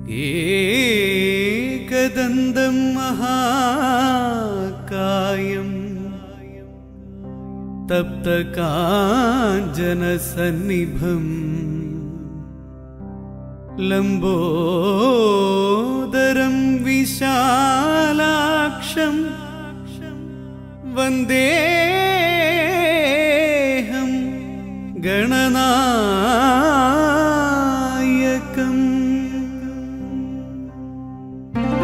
एकदन्तं महाकायम् तप्तकाञ्जनसन्निभम् लम्बोदरं विशालाक्षम् वन्देऽहं गणनायकम्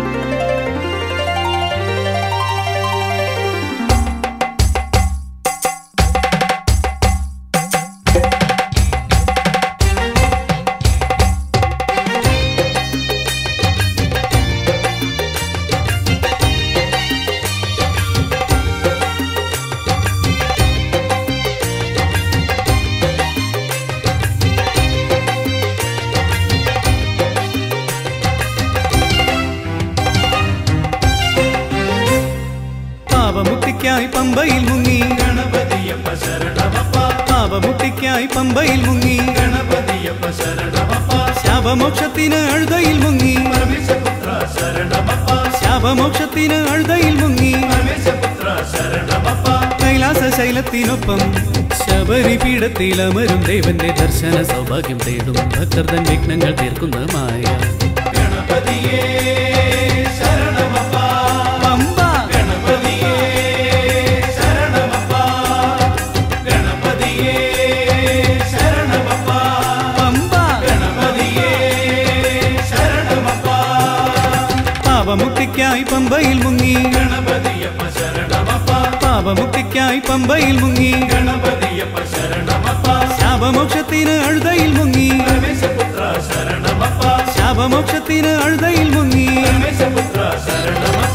പാപമുക്തിക്കായി പമ്പയിൽ മുങ്ങി ഗണപതിയപ്പ ശരണമപ്പ പാപമുക്തിക്കായി പമ്പയിൽ മുങ്ങി ഗണപതിയപ്പ ശരണമപ്പ ശാപമോക്ഷത്തിന് അഴുതയിൽ മുങ്ങി പരമേശപുത്ര ശരണമപ്പ ശാപമോക്ഷത്തിന് അഴുതയിൽ മുങ്ങി പരമേശപുത്ര ശരണമപ്പ കൈലാസ ശൈലത്തിനൊപ്പം ശബരി പീഠത്തിൽ അമരും ദേവന്റെ ദർശന സൗഭാഗ്യം തേടും ഭക്തർ തൻ വിഘ്നങ്ങൾ തീർക്കുന്ന മായ ഗണപതിയേ ശരണമപ്പ പമ്പ ഗണപതിയേ ശരണമപ്പ ഗണപതിയേ ശരണമപ്പ പമ്പ ഗണപതിയേ ശരണമപ്പ പാപമുക്തിക്കായി പമ്പയിൽ മുങ്ങി ഗണപതിയപ്പ ശരണമപ്പ പാപമുക്തിക്കായി പമ്പയിൽ മുങ്ങി ഗണപതിയപ്പ ശരണമപ്പ ശാപമോക്ഷത്തിന് അഴുതയിൽ മുങ്ങി പരമേശപുത്ര ശരണമപ്പ ശാപമോക്ഷത്തിന് അഴുതയിൽ മുങ്ങി പരമേശപുത്ര ശരണമപ്പ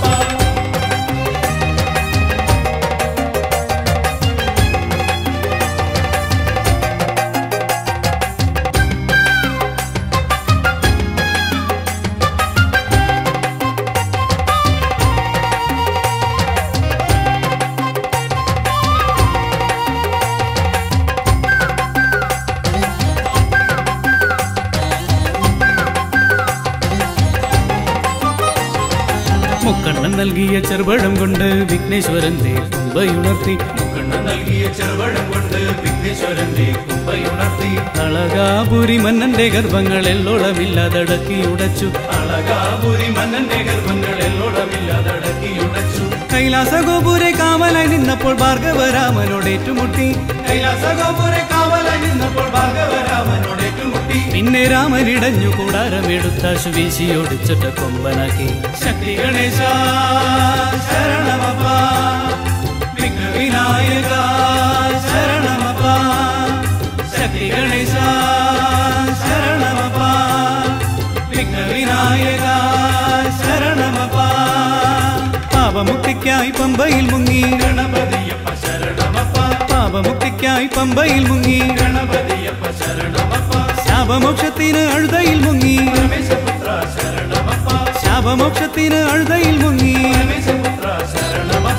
മുക്കണ്ണൻ നൽകിയ ചെറുപഴം കൊണ്ട് വിഘ്നേശ്വരന്റെ കുമ്പയുണർത്തി കണ്ണ നൽകിയ ചെറുവഴം കൊണ്ട് വിഘ്നേശ്വരന്റെ കുമ്പയുണർത്തി അളകാപുരി മന്നന്റെ ഗർഭങ്ങൾ എല്ലോളമില്ലാതടക്കി ഉടച്ചു അളകാപുരി മന്നന്റെ ഗർഭങ്ങൾ എല്ലോടമില്ലാതടക്കിയുടച്ചു കൈലാസ ഗോപുരെ കാവലായി നിന്നപ്പോൾ ഭാർഗവരാമനോട് ഏറ്റുമുട്ടി കൈലാസ ഗോപുരെ കാവലായി നിന്നപ്പോൾ ഭാർഗവരാമനോട് ഏറ്റുമുട്ടി പിന്നെ രാമനിടഞ്ഞു കൂടാരമെടുത്താശു വീശിയോടിച്ചൊറ്റ കൊമ്പനാക്കി ശക്തി ഗണേശ ശരണമപ്പ വിഘ്നവിനായക ശരണമപ്പ ശക്തി ഗണേശ ശരണമപ്പ വിഘ്നവിനായക ശരണമപ്പ പാപമുക്തിക്കായി പമ്പയിൽ മുങ്ങി ഗണപതിയപ്പ ശരണമപ്പ പാപമുക്തിക്കായി പമ്പയിൽ മുങ്ങി ഗണപതിയപ്പ ശരണമപ്പ ശാപമോക്ഷത്തിന് അഴുതയിൽ മുങ്ങി പരമേശപുത്ര ശരണമപ്പ ശാപമോക്ഷത്തിന് അഴുതയിൽ മുങ്ങി പരമേശപുത്ര ശരണമപ്പ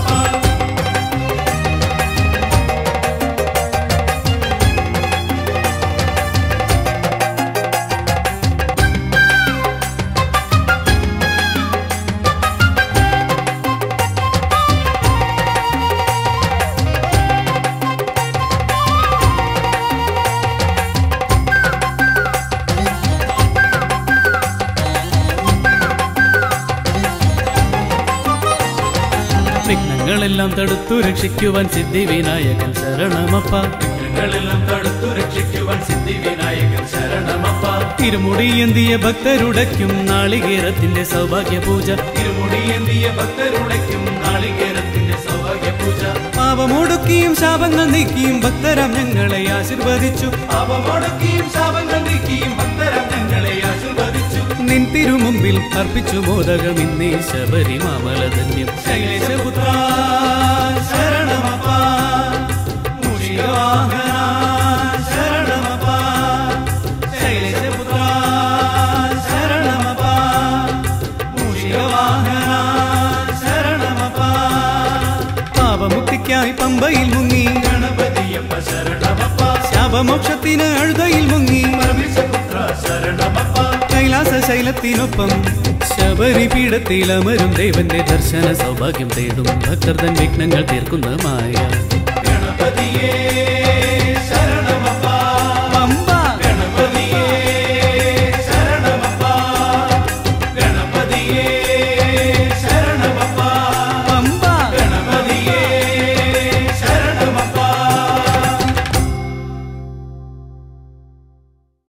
വിഘ്നങ്ങളെല്ലാം തടുത്തു രക്ഷിക്കുവാൻ സിദ്ധി വിനായകൻ ശരണമപ്പ ഞങ്ങളെല്ലാം തടുത്തു രക്ഷിക്കുവാൻ സിദ്ധി വിനായകൻ ശരണമപ്പ തിരുമുടിയന്തിയ ഭക്തരുടയ്ക്കും നാളികേരത്തിന്റെ സൗഭാഗ്യ പൂജ ഇരുമുടിയേന്തിയ ഭക്തരുടയ്ക്കും നാളികേരത്തിന്റെ സൗഭാഗ്യ പൂജ പാപമൊടുക്കിയും ശാപങ്ങൾ നീക്കിയും ഭക്തരാം ഞങ്ങളെ ആശീർവദിച്ചു പാപമൊടുക്കിയും ശാപങ്ങൾ നീക്കിയും ഭക്തരം ഞങ്ങളെ ആശീർവദിച്ചു നിൻ തിരുമുമ്പിൽ അർപ്പിച്ചു മോദകം ഇന്നേ ശബരി മാമലധന്യം ശൈലേശപുത്ര ശരണമപ്പ മൂഷികവാഹന ശരണമപ്പ ശൈലേശപുത്ര ശരണമപ്പ മൂഷികവാഹന ശരണമപ്പ പാപമുക്തിക്കായി പമ്പയിൽ മുങ്ങി ഗണപതിയപ്പ ശരണമപ്പ ശാപമോക്ഷത്തിന് അഴുതയിൽ മുങ്ങി പരമേശപുത്ര ശരണമപ്പ കൈലാസശൈലത്തിനൊപ്പം ശബരിപീഠത്തിൽ അമരും ദേവന്റെ ദർശന സൗഭാഗ്യം തേടും ഭക്തർ തൻ വിഘ്നങ്ങൾ തീർക്കുന്ന മായ ഗണപതിയേ